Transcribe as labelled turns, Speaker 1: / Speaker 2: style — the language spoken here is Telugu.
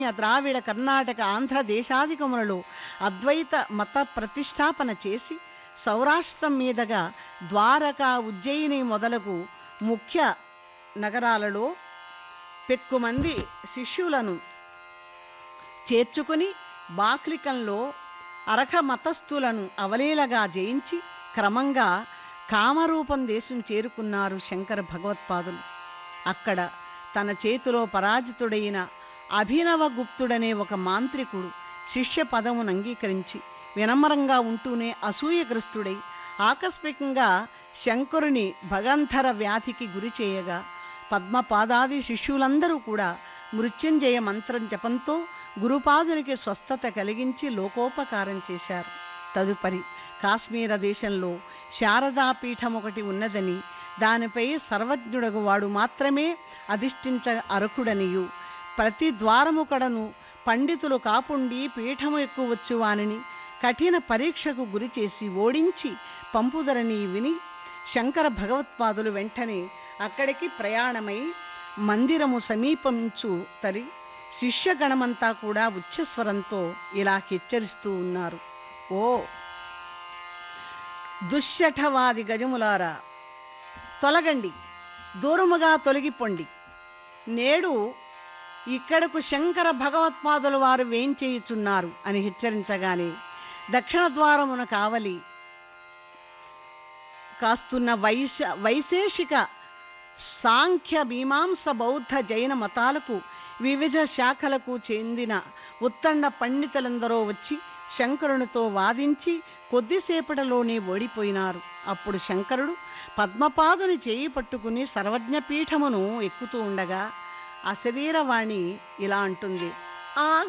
Speaker 1: ద్రావిడ కర్ణాటక ఆంధ్ర దేశాధికములలో అద్వైత మత ప్రతిష్టాపన చేసి సౌరాష్ట్రం మీదుగా ద్వారకా ఉజ్జయిని మొదలగు ముఖ్య నగరాలలో పెక్కుమంది శిష్యులను చేర్చుకుని బాక్లికంలో అరక మతస్థులను అవలీలగా జయించి క్రమంగా కామరూపం దేశం చేరుకున్నారు శంకర భగవత్పాదులు అక్కడ తన చేతిలో పరాజితుడైన అభినవ గుప్తుడనే ఒక మాంత్రికుడు శిష్య పదమును అంగీకరించి వినమ్రంగా ఉంటూనే అసూయగ్రస్తుడై ఆకస్మికంగా శంకరుని భగంధర వ్యాధికి గురి చేయగా పద్మపాదాది శిష్యులందరూ కూడా మృత్యుంజయ మంత్రం జపంతో గురుపాదునికి స్వస్థత కలిగించి లోకోపకారం చేశారు తదుపరి కాశ్మీర దేశంలో శారదాపీఠం ఒకటి ఉన్నదని దానిపై సర్వజ్ఞుడగు వాడు మాత్రమే అధిష్ఠించ అర్హుడనియు ప్రతి ద్వారము కడను పండితులు కాపుండి పీఠము ఎక్కువచ్చు వానిని కఠిన పరీక్షకు గురి చేసి ఓడించి పంపుదరని విని శంకర భగవత్పాదులు వెంటనే అక్కడికి ప్రయాణమై మందిరము సమీపించు తరి శిష్యగణమంతా కూడా ఉచ్చస్వరంతో ఇలా హెచ్చరిస్తూ ఉన్నారు ఓ దుశ్శఠవాది గజములారా తొలగండి దూరముగా తొలగిపోండి నేడు ఇక్కడకు శంకర భగవత్పాదుల వారు వేంచేయుచున్నారు అని హెచ్చరించగానే దక్షిణ ద్వారమున కావలి కాస్తున్న వైశ వైశేషిక సాంఖ్య మీమాంస బౌద్ధ జైన మతాలకు వివిధ శాఖలకు చెందిన ఉత్తండ పండితులందరూ వచ్చి శంకరునితో వాదించి కొద్దిసేపటిలోనే ఓడిపోయినారు అప్పుడు శంకరుడు పద్మపాదుని చేయి పట్టుకుని సర్వజ్ఞపీఠమును ఎక్కుతూ ఉండగా అశరీరవాణి ఇలా అంటుంది
Speaker 2: ఆ